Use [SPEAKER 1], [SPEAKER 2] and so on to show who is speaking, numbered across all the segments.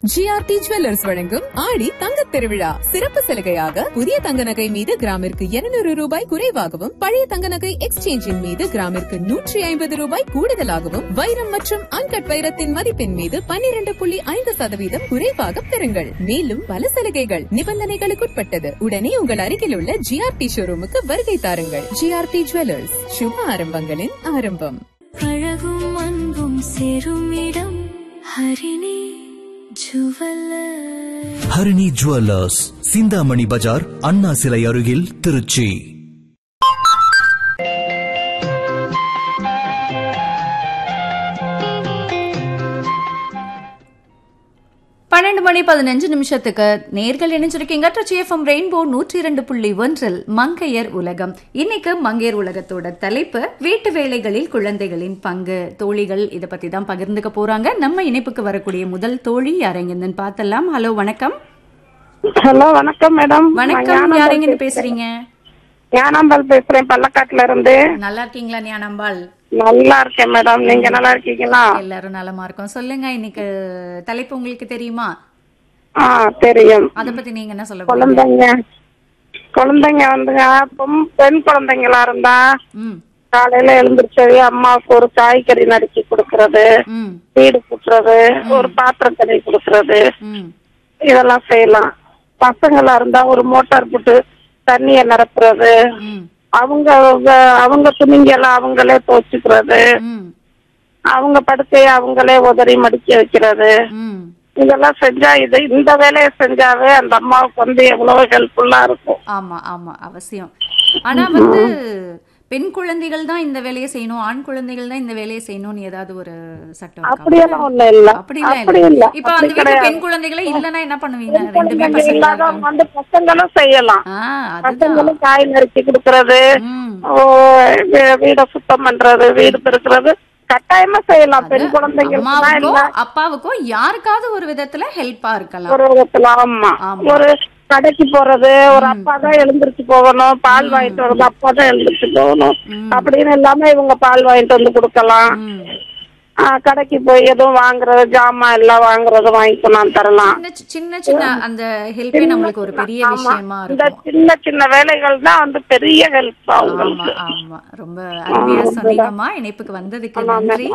[SPEAKER 1] GRT jewellers வழங்கும் ஆடி தங்கத் திருவிழா சிறப்பு சலுகையாக புதிய தங்க நகை மீது கிராமிற்கு 200 ரூபாய் குறைவாகவும் பழைய தங்க நகை எக்ஸ்சேஞ்சின் மீது கிராமிற்கு நூற்றி ஐம்பது ரூபாய் கூடுதலாகவும் வைரம் மற்றும் அன்கட் வைரத்தின் மதிப்பின் மீது 12.5% புள்ளி ஐந்து சதவீதம் குறைவாக பெறுங்கள் மேலும் பல சலுகைகள் நிபந்தனைகளுக்குட்பட்டது உடனே உங்கள் அருகில் உள்ள ஜிஆர்டி ஷோரூமுக்கு வருகை தாருங்கள் ஜிஆர்டி ஜுவல்லர்ஸ் சுப ஆரம்பங்களின் ஆரம்பம்
[SPEAKER 2] அழகும் அன்பும் சேரும் இடம் ஹரிணி ஜுவல்லர்
[SPEAKER 3] ஹரிணி ஜுவல்லர்ஸ் சிந்தாமணி பஜார் அண்ணா சிலை அருகில் திருச்சி
[SPEAKER 4] பன்னெண்டு மணி பதினஞ்சு நிமிஷத்துக்கு நேர்கள் இணைஞ்சிருக்கீங்க ட்ரிச்சி எஃப்எம் ரெயின்போ நூற்றி இரண்டு புள்ளி ஒன்றில் மங்கையர் உலகம் இன்னைக்கு மங்கையர் உலகத்தோட தலைப்பு வீட்டு வேலைகளில் குழந்தைகளின் பங்கு தோழிகள் இத பத்தி தான் பகிர்ந்துக்க போறாங்க நம்ம இணைப்புக்கு வரக்கூடிய முதல் தோழி யாரெங்கன்னு பார்த்தலாம் ஹலோ வணக்கம்
[SPEAKER 5] ஹலோ வணக்கம் மேடம்
[SPEAKER 4] வணக்கம் யாரெங்கன்னு பேசுறீங்க
[SPEAKER 5] ஞானாம்பாள் பேசுறேன் பள்ளக்காட்டுல இருந்து
[SPEAKER 4] நல்லா இருக்கீங்களா ஞானம்பாள்
[SPEAKER 5] நல்லா இருக்கேன் மேடம் நீங்க நல்லா இருக்கீங்களா
[SPEAKER 4] எல்லாரும் நலமா இருக்கோம் சொல்லுங்க இன்னைக்கு தலைப்பு உங்களுக்கு தெரியுமா
[SPEAKER 5] ஆ தெரியும்
[SPEAKER 4] அத பத்தி நீங்க என்ன சொல்ல போறீங்க
[SPEAKER 5] குழந்தைங்க குழந்தைங்க வந்துங்க பொம்- பெண் குழந்தைங்களா இருந்தா
[SPEAKER 4] ம்
[SPEAKER 5] காலையில எழுந்திரிச்சது அம்மாவுக்கு ஒரு காய்கறி நறுக்கி கொடுக்கறது
[SPEAKER 4] ம்
[SPEAKER 5] வீடு கூட்டுறது ஒரு பாத்திரம் கறி கொடுக்கறது
[SPEAKER 4] ம்
[SPEAKER 5] இதெல்லாம் செய்யலாம் பசங்களா இருந்தா ஒரு மோட்டார் போட்டு தண்ணிய நிரப்புறது
[SPEAKER 4] ம்
[SPEAKER 5] அவங்க அவங்க- அவங்க துணிங்கெல்லாம் அவங்களே துவச்சுக்கிறது
[SPEAKER 4] ம்
[SPEAKER 5] அவங்க படுக்கைய அவங்களே உதறி மடிக்க வைக்கிறது
[SPEAKER 4] ம்
[SPEAKER 5] இதெல்லாம் செஞ்சா இது இந்த வேலையை செஞ்சாவே அந்த அம்மாவுக்கு வந்து எவ்வளவு ஹெல்ப்ஃபுல்லா இருக்கும்
[SPEAKER 4] ஆமா ஆமா அவசியம் ஆனா வந்து பெண் குழந்தைகள் தான் இந்த வேலையை செய்யணும் ஆண் குழந்தைகள் தான் இந்த வேலையை செய்யணும்னு ஏதாவது ஒரு சட்டம் இருக்கா?
[SPEAKER 5] அப்படியெல்லாம் ஒண்ணும் இல்ல
[SPEAKER 4] அப்படி இல்ல
[SPEAKER 5] அப்படி இல்ல
[SPEAKER 4] இப்ப அந்த
[SPEAKER 5] அப்படி
[SPEAKER 4] வீட்டுல
[SPEAKER 5] கிடையாது.
[SPEAKER 4] பெண் குழந்தைகளே இல்லன்னா என்ன பண்ணுவீங்க ரெண்டுமே
[SPEAKER 5] குழந்தைங்க
[SPEAKER 4] பசங்களா
[SPEAKER 5] இல்லாதவங்க
[SPEAKER 4] இருக்கும்
[SPEAKER 5] வந்து பசங்களும் செய்யலாம்
[SPEAKER 4] ஆ அதுதான்
[SPEAKER 5] பசங்களும் காய் நறுக்கி கொடுக்கறது
[SPEAKER 4] ம்
[SPEAKER 5] ஓ, வீ- வீட சுத்தம் பண்றது வீடு பெருக்கிறது கட்டாயமா செய்யலாம் பெண் குழந்தைங்களுக்கு தான்
[SPEAKER 4] அம்மாவுக்கோ
[SPEAKER 5] இல்ல
[SPEAKER 4] அப்பாவுக்கோ யாருக்காவது ஒரு விதத்துல ஹெல்ப்பா இருக்கலாம்
[SPEAKER 5] ஒரு விதத்துல ஆமா
[SPEAKER 4] ஆமா.
[SPEAKER 5] ஒரு கடைக்கு போறது ஒரு அப்பா தான் எழுந்திருச்சு போகணும் பால் வாங்கிட்டு வர்றது அப்பா தான் எழுந்திருச்சு போகணும் அப்படின்னு இல்லாம இவங்க பால் வாங்கிட்டு வந்து கொடுக்கலாம்
[SPEAKER 4] ம்.
[SPEAKER 5] ஆ, கடைக்கு போய் எதுவும் வாங்குறது ஜாமான் எல்லாம் வாங்குறது வாங்கி கொண்டாந்து தரலாம்
[SPEAKER 4] சின்ன சி- சின்ன சின்ன அந்த ஹெல்ப்பே நம்மளுக்கு ஒரு பெரிய
[SPEAKER 5] ஆமா.
[SPEAKER 4] விஷயமா
[SPEAKER 5] இந்த
[SPEAKER 4] இருக்கும்
[SPEAKER 5] சின்ன சின்ன வேலைகள் தான் வந்து பெரிய ஹெல்ப்
[SPEAKER 4] ஆமா
[SPEAKER 5] அவங்களுக்கு
[SPEAKER 4] ஆமா ரொம்ப அருமையா சொன்னீங்கம்மா இணைப்புக்கு வந்ததுக்கு நன்றி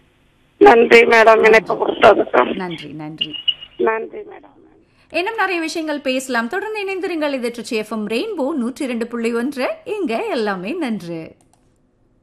[SPEAKER 5] நன்றி மேடம் இணைப்பு கொடுத்ததுக்கு
[SPEAKER 4] நன்றி நன்றி
[SPEAKER 5] நன்றி மேடம்
[SPEAKER 4] இன்னும் நிறைய விஷயங்கள் பேசலாம் தொடர்ந்து இணைந்திருங்கள் இது ட்ரிச்சி எஃப்எம் ரெயின்போ நூற்றி இரண்டு புள்ளி ஒன்று இங்க எல்லாமே நன்று